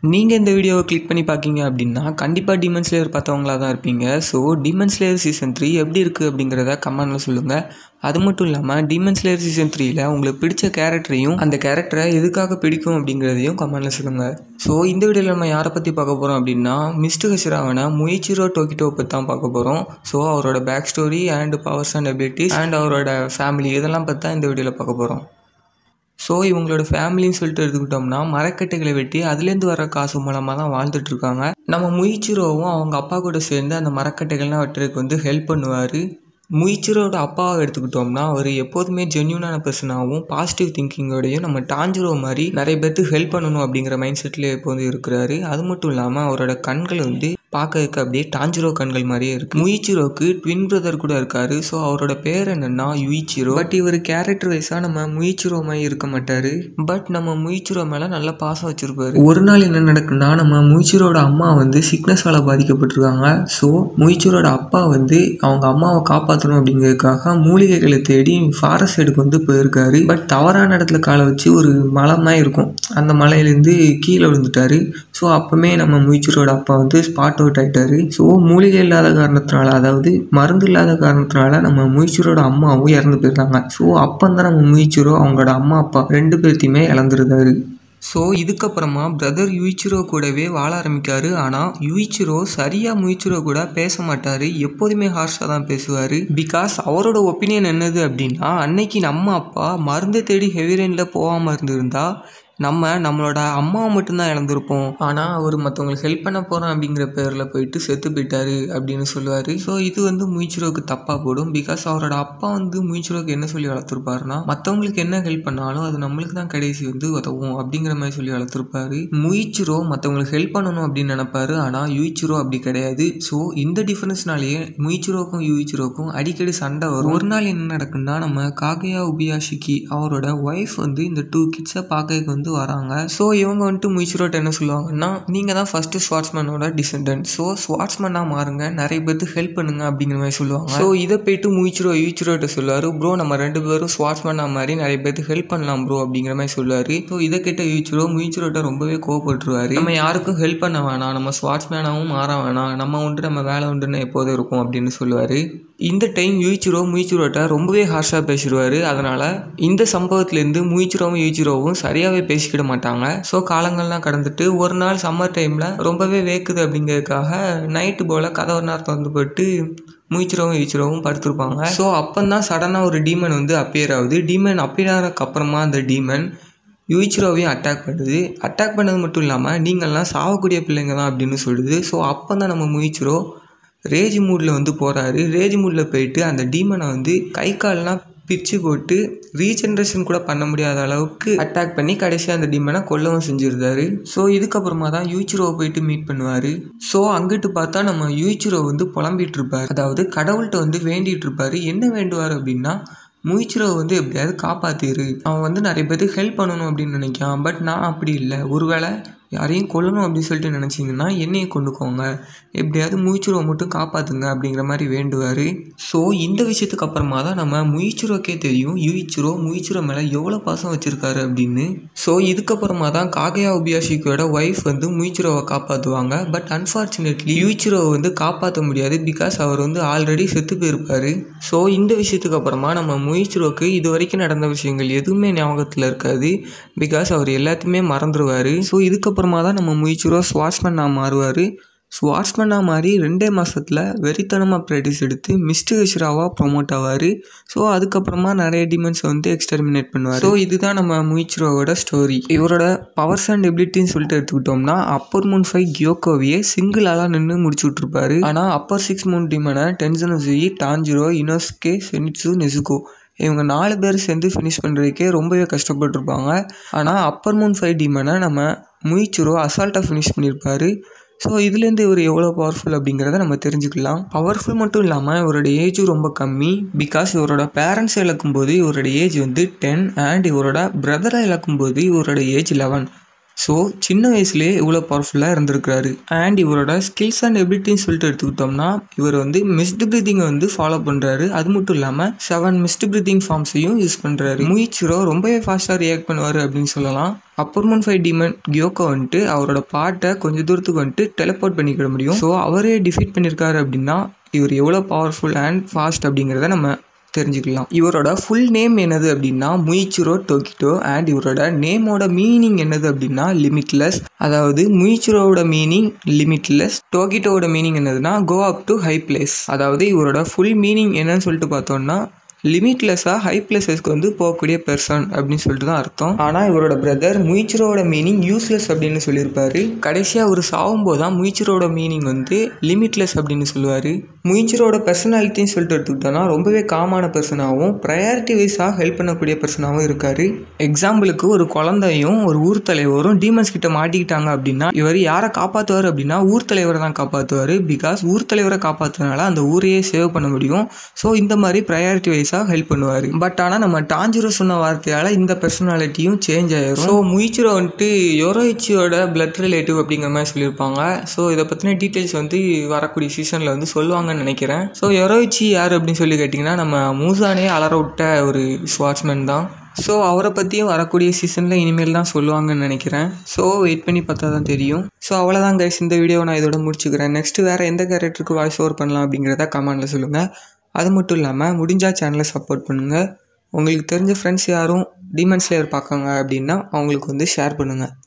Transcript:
நீங்கள் இந்த வீடியோவை கிளிக் பண்ணி பார்க்கிங்க அப்படின்னா கண்டிப்பாக டீமன் ஸ்லேயர் பார்த்தவங்களா தான் இருப்பீங்க so demon slayer season three எப்படி இருக்குது அப்படிங்கிறத கமெண்டில் சொல்லுங்கள் அது மட்டும் இல்லாமல் டீமன் ஸ்லேயர் சீசன் த்ரீயில் உங்களுக்கு பிடிச்ச கேரக்டரையும் அந்த கேரக்டரை எதுக்காக பிடிக்கும் அப்படிங்கிறதையும் கமெண்டில் சொல்லுங்கள் ஸோ இந்த வீடியோவில் நம்ம யாரை பற்றி பார்க்க போகிறோம் அப்படின்னா மிஸ்டு ஹசிராவனை முயிச்சிரோ டோக்கிட்டோ பற்றி தான் பார்க்க போகிறோம் ஸோ அவரோட back story and powers and abilities and அவரோட ஃபேமிலி இதெல்லாம் பற்றி தான் இந்த வீடியோவில் பார்க்க போகிறோம் ஸோ இவங்களோட ஃபேமிலின்னு சொல்லிட்டு எடுத்துக்கிட்டோம்னா மரக்கட்டைகளை வெட்டி அதுலேருந்து வர காசு மூலமாக தான் வாழ்ந்துட்டு இருக்காங்க நம்ம முயிச்சிரோவும் அவங்க அப்பா கூட சேர்ந்து அந்த மரக்கட்டைகள்லாம் வெட்டுறதுக்கு வந்து ஹெல்ப் பண்ணுவார் முயிச்சிரோட அப்பாவை எடுத்துக்கிட்டோம்னா அவர் எப்போதுமே ஜென்யூனான பர்சனாகவும் பாசிட்டிவ் திங்கிங்கோடையும் நம்ம டாஞ்சிரோ மாதிரி நிறைய பேர்த்துக்கு ஹெல்ப் பண்ணணும் அப்படிங்கிற மைண்ட் செட்லேயே எப்போதும் இருக்கிறாரு அது மட்டும் இல்லாமல் அவரோட கண்கள் வந்து பார்க்கறதுக்கு அப்படியே டாஞ்சிரோ கண்கள் மாதிரியே இருக்குது முயிச்சிரோக்கு ட்வின் பிரதர் கூட இருக்காரு ஸோ அவரோட பேர் என்னன்னா யுயிச்சிரோ பட் இவர் கேரக்டர் வைஸாக நம்ம முயிச்சிரோ மாதிரி இருக்க மாட்டார் பட் நம்ம முயிச்சிரோ மேலே நல்ல பாசம் வச்சிருப்பாரு ஒரு நாள் என்ன நடக்குன்னா நம்ம முயிச்சிரோட அம்மா வந்து சிக்னஸால் பாதிக்கப்பட்டிருக்காங்க ஸோ முயிச்சிரோட அப்பா வந்து அவங்க அம்மாவை காப்பாற்றணும் அப்படிங்கிறதுக்காக மூலிகைகளை தேடி ஃபாரஸ்ட் சைடுக்கு வந்து போயிருக்காரு பட் தவறான இடத்துல காலை வச்சு ஒரு மலை மாதிரி இருக்கும் அந்த மலையிலேருந்து கீழே விழுந்துட்டாரு ஸோ அப்போமே நம்ம முயிச்சிரோட அப்பா வந்து ஸ்பாட் அவுட் ஆகிட்டாரு ஸோ மூலிகை இல்லாத காரணத்தினால அதாவது மருந்து இல்லாத காரணத்தினால நம்ம முயிச்சிரோட அம்மாவும் இறந்து போயிருந்தாங்க ஸோ அப்போ தான் நம்ம முயிச்சிரோ அவங்களோட அம்மா அப்பா ரெண்டு பேர்த்தையுமே இழந்துருந்தாரு ஸோ இதுக்கப்புறமா பிரதர் யுயிச்சிரோ கூடவே வாழ ஆரம்பிக்காரு ஆனால் யுயிச்சிரோ சரியாக முயிச்சிரோ கூட பேச மாட்டார் எப்போதுமே ஹார்ஷாக தான் பேசுவார் பிகாஸ் அவரோட ஒப்பீனியன் என்னது அப்படின்னா அன்னைக்கு நம்ம அப்பா மருந்தை தேடி ஹெவி ரெயினில் போகாமல் இருந்திருந்தா நம்ம நம்மளோட அம்மாவை மட்டும்தான் இழந்திருப்போம் ஆனால் அவர் மற்றவங்களுக்கு ஹெல்ப் பண்ண போகிறோம் அப்படிங்கிற பேரில் போயிட்டு செத்து போயிட்டாரு அப்படின்னு சொல்லுவார் ஸோ இது வந்து முயிச்சிரோக்கு தப்பாக போடும் பிகாஸ் அவரோட அப்பா வந்து முயிச்சிரோக்கு என்ன சொல்லி வளர்த்துருப்பாருன்னா மற்றவங்களுக்கு என்ன ஹெல்ப் பண்ணாலும் அது நம்மளுக்கு தான் கடைசி வந்து உதவும் அப்படிங்கிற மாதிரி சொல்லி வளர்த்துருப்பாரு முயிச்சிரோ மற்றவங்களுக்கு ஹெல்ப் பண்ணணும் அப்படின்னு நினைப்பாரு ஆனால் யுயிச்சிரோ அப்படி கிடையாது ஸோ இந்த டிஃபரன்ஸ்னாலேயே முயிச்சிரோக்கும் யுயிச்சிரோக்கும் அடிக்கடி சண்டை வரும் ஒரு நாள் என்ன நடக்குன்னா நம்ம காகையா உபியாஷிக்கி அவரோட ஒய்ஃப் வந்து இந்த டூ கிட்ஸை பார்க்கறதுக்கு வந்து வந்து வராங்க ஸோ இவங்க வந்துட்டு முயிச்சிரோட்ட என்ன சொல்லுவாங்கன்னா நீங்கள் தான் ஃபஸ்ட்டு ஸ்வாட்ஸ்மேனோட டிசெண்டன்ட் ஸோ ஸ்வாட்ஸ்மேனாக மாறுங்க நிறைய பேருக்கு ஹெல்ப் பண்ணுங்க அப்படிங்கிற மாதிரி சொல்லுவாங்க ஸோ இதை போயிட்டு முயிச்சிரோ யுயிச்சிரோட்ட சொல்லுவார் ப்ரோ நம்ம ரெண்டு பேரும் ஸ்வாட்ஸ்மேனாக மாதிரி நிறைய பேருக்கு ஹெல்ப் பண்ணலாம் ப்ரோ அப்படிங்கிற மாதிரி சொல்லுவார் ஸோ இதை கேட்ட யுயிச்சிரோ முயிச்சிரோட்ட ரொம்பவே கோவப்பட்டுருவார் நம்ம யாருக்கும் ஹெல்ப் பண்ண வேணாம் நம்ம ஸ்வாட்ஸ்மேனாகவும் மாற வேணாம் நம்ம உண்டு நம்ம வேலை உண்டுன்னு எப்போதும் இருக்கும் அப்படின்னு சொல்லுவார் இந்த டைம் யுயிச்சிரோ முயிச்சிரோட்ட ரொம்பவே ஹார்ஷாக பேசிடுவார் அதனால் இந்த சம்பவத்துலேருந்து முயிச்சிரோவும் யுயிச்சிரோவும் சரியாகவே பேசிக்கிட மாட்டாங்க ஸோ காலங்கள்லாம் கடந்துட்டு ஒரு நாள் சம்மர் டைமில் ரொம்பவே வேக்குது அப்படிங்கிறதுக்காக நைட்டு போல் கதவு நேரத்தை வந்து போட்டு முயிச்சிரோவும் ஈச்சிரோவும் படுத்திருப்பாங்க ஸோ அப்போ தான் சடனாக ஒரு டீமன் வந்து அப்பியர் ஆகுது டீமன் அப்பியர் ஆகிறதுக்கு அப்புறமா அந்த டீமன் யுயிச்சிரோவையும் அட்டாக் பண்ணுது அட்டாக் பண்ணது மட்டும் இல்லாமல் நீங்கள்லாம் சாவக்கூடிய பிள்ளைங்க தான் அப்படின்னு சொல்லுது ஸோ அப்போ தான் நம்ம முயிச்சிரோ ரேஜ் மூடில் வந்து போகிறாரு ரேஜ் மூடில் போயிட்டு அந்த டீமனை வந்து கை கால்லாம் பிச்சு போட்டு ரீஜென்ரேஷன் கூட பண்ண முடியாத அளவுக்கு அட்டாக் பண்ணி கடைசியாக அந்த டீமனை கொல்லவும் செஞ்சுருந்தாரு ஸோ இதுக்கப்புறமா தான் யூச்சிரோவை போயிட்டு மீட் பண்ணுவார் ஸோ அங்கிட்டு பார்த்தா நம்ம யூச்சிரோ வந்து புலம்பிட்டு இருப்பார் அதாவது கடவுள்கிட்ட வந்து வேண்டிட்டு இருப்பார் என்ன வேண்டுவார் அப்படின்னா முயிச்சிரோவை வந்து எப்படியாவது காப்பாற்றிரு அவன் வந்து நிறைய பேருக்கு ஹெல்ப் பண்ணணும் அப்படின்னு நினைக்கான் பட் நான் அப்படி இல்லை ஒருவேளை யாரையும் கொல்லணும் அப்படின்னு சொல்லிட்டு நினச்சிங்கன்னா என்னையும் கொண்டுக்கோங்க எப்படியாவது முயிச்சிரோவை மட்டும் காப்பாற்றுங்க அப்படிங்கிற மாதிரி வேண்டுவார் ஸோ இந்த விஷயத்துக்கு அப்புறமா தான் நம்ம முயிச்சிரோக்கே தெரியும் யுயிச்சிரோ முயிச்சிரோ மேலே எவ்வளோ பாசம் வச்சுருக்காரு அப்படின்னு ஸோ இதுக்கப்புறமா தான் காகையா உபியாஷிக்கோட ஒய்ஃப் வந்து முயிச்சிரோவை காப்பாற்றுவாங்க பட் அன்ஃபார்ச்சுனேட்லி யுயிச்சிரோவை வந்து காப்பாற்ற முடியாது பிகாஸ் அவர் வந்து ஆல்ரெடி செத்து போயிருப்பார் ஸோ இந்த விஷயத்துக்கு அப்புறமா நம்ம முயிச்சிரோக்கு இது வரைக்கும் நடந்த விஷயங்கள் எதுவுமே ஞாபகத்தில் இருக்காது பிகாஸ் அவர் எல்லாத்தையுமே மறந்துடுவார் ஸோ இதுக்கப்புறம் அப்புறமா தான் நம்ம முயிச்சிரோ ஸ்வாட்ஸ்மேனாக மாறுவார் ஸ்வாட்ஸ்மேனாக மாறி ரெண்டே மாதத்தில் வெறித்தனமாக ப்ராக்டிஸ் எடுத்து மிஸ்டர் ஹிஷ்ராவாக ப்ரொமோட் ஆவார் ஸோ அதுக்கப்புறமா நிறைய டிமெண்ட்ஸை வந்து எக்ஸ்டர்மினேட் பண்ணுவார் ஸோ இதுதான் நம்ம முயிச்சிரோவோட ஸ்டோரி இவரோட பவர்ஸ் அண்ட் எபிலிட்டின்னு சொல்லிட்டு எடுத்துக்கிட்டோம்னா அப்பர் மூன் ஃபைவ் கியோக்கோவியே சிங்கிளாக நின்று முடிச்சு விட்ருப்பாரு ஆனால் அப்பர் சிக்ஸ் மூன் டீமனை டென்சனசுயி டாஞ்சிரோ இனோஸ்கே செனிட்ஸு நெசுகோ இவங்க நாலு பேர் சேர்ந்து ஃபினிஷ் பண்ணுறதுக்கே ரொம்பவே கஷ்டப்பட்டிருப்பாங்க ஆனால் அப்பர் மூன் ஃபைவ் டீமனை நம்ம முயிச்சிரோ அசால்ட்டாக ஃபினிஷ் பண்ணியிருப்பாரு ஸோ இதுலேருந்து இவர் எவ்வளோ பவர்ஃபுல் அப்படிங்கிறத நம்ம தெரிஞ்சுக்கலாம் பவர்ஃபுல் மட்டும் இல்லாமல் இவரோட ஏஜும் ரொம்ப கம்மி பிகாஸ் இவரோட பேரண்ட்ஸை இழக்கும்போது இவரோட ஏஜ் வந்து டென் அண்ட் இவரோட பிரதரை இழக்கும்போது இவரோட ஏஜ் லெவன் ஸோ சின்ன வயசுலேயே இவ்வளோ பவர்ஃபுல்லாக இருந்திருக்கிறாரு அண்ட் இவரோட ஸ்கில்ஸ் அண்ட் எபிலிட்டின்னு சொல்லிட்டு எடுத்துக்கிட்டோம்னா இவர் வந்து மிஸ்ட் பிரீதிங்கை வந்து ஃபாலோ பண்ணுறாரு அது மட்டும் இல்லாமல் செவன் மிஸ்ட் பிரீதிங் ஃபார்ம்ஸையும் யூஸ் பண்ணுறாரு முயிச்சிரோ ரொம்பவே ஃபாஸ்ட்டாக ரியாக்ட் பண்ணுவார் அப்படின்னு சொல்லலாம் அப்பர்மன் ஃபைவ் டிமன் கியோக்கோ வந்துட்டு அவரோட பாட்டை கொஞ்சம் தூரத்துக்கு வந்துட்டு டெலிபோர்ட் பண்ணிக்கிட முடியும் ஸோ அவரே டிஃபீட் பண்ணியிருக்காரு அப்படின்னா இவர் எவ்வளோ பவர்ஃபுல் அண்ட் ஃபாஸ்ட் அப்படிங்கிறத நம்ம தெரிஞ்சுக்கலாம் இவரோட ஃபுல் நேம் என்னது அப்படின்னா முயிச்சுரோ டோக்கிட்டோ அண்ட் இவரோட நேமோட மீனிங் என்னது அப்படின்னா லிமிட்லெஸ் அதாவது முயிச்சுரோவோட மீனிங் லிமிட்லெஸ் டோக்கிட்டோவோட மீனிங் என்னதுன்னா go up to high place அதாவது இவரோட ஃபுல் மீனிங் என்னன்னு சொல்லிட்டு பார்த்தோம்னா லிமிட்லெஸ்ஸாக ஹை பிளேசஸ்க்கு வந்து போகக்கூடிய பெர்சன் அப்படின்னு சொல்லிட்டு தான் அர்த்தம் ஆனால் இவரோட பிரதர் முயிச்சிரோட மீனிங் யூஸ்லெஸ் அப்படின்னு சொல்லியிருப்பாரு கடைசியாக அவர் சாகும்போது தான் முயிச்சிரோட மீனிங் வந்து லிமிட்லெஸ் அப்படின்னு சொல்லுவார் முயிச்சிரோட பர்சனாலிட்டின்னு சொல்லிட்டு எடுத்துக்கிட்டோம்னா ரொம்பவே காமான பர்சனாகவும் ப்ரையாரிட்டி வைஸாக ஹெல்ப் பண்ணக்கூடிய பர்சனாகவும் இருக்கார் எக்ஸாம்பிளுக்கு ஒரு குழந்தையும் ஒரு ஊர் தலைவரும் டீமன்ஸ் கிட்ட மாட்டிக்கிட்டாங்க அப்படின்னா இவர் யாரை காப்பாற்றுவார் அப்படின்னா ஊர் தலைவரை தான் காப்பாற்றுவார் பிகாஸ் ஊர் தலைவரை காப்பாற்றுறதுனால அந்த ஊரையே சேவ் பண்ண முடியும் ஸோ இந்த மாதிரி ப்ரையாரிட்டி வைஸாக ஹெல்ப் பண்ணுவார் பட் ஆனால் நம்ம டாஞ்சிரோ சொன்ன வார்த்தையால் இந்த பர்சனாலிட்டியும் சேஞ்ச் ஆயிரும் ஸோ முயிச்சிரோ வந்துட்டு யோரோயிச்சியோட பிளட் ரிலேட்டிவ் அப்படிங்கிற மாதிரி சொல்லியிருப்பாங்க ஸோ இதை பற்றின டீட்டெயில்ஸ் வந்து வரக்கூடிய சீசனில் வந்து சொல்லுவாங்கன்னு நினைக்கிறேன் ஸோ யோரோயிச்சி யார் அப்படின்னு சொல்லி கேட்டிங்கன்னா நம்ம மூசானே அலற விட்ட ஒரு ஸ்வாட்ஸ்மேன் தான் ஸோ அவரை பற்றியும் வரக்கூடிய சீசனில் இனிமேல் தான் சொல்லுவாங்கன்னு நினைக்கிறேன் ஸோ வெயிட் பண்ணி பார்த்தா தான் தெரியும் ஸோ அவ்வளோதான் கைஸ் இந்த வீடியோவை நான் இதோட முடிச்சுக்கிறேன் நெக்ஸ்ட் வேறு எந்த கேரக்டருக்கு வாய்ஸ் ஓவர் பண்ணலாம் அப்படிங்கிறத கமெண்டில் சொல்லுங்கள் அது மட்டும் இல்லாமல் முடிஞ்சால் சேனலை சப்போர்ட் பண்ணுங்கள் உங்களுக்கு தெரிஞ்ச ஃப்ரெண்ட்ஸ் யாரும் டீமன் ஸ்லேயர் பார்க்காங்க அப்படின்னா அவங்களுக்கு வந்து ஷேர் பண்ணுங்கள்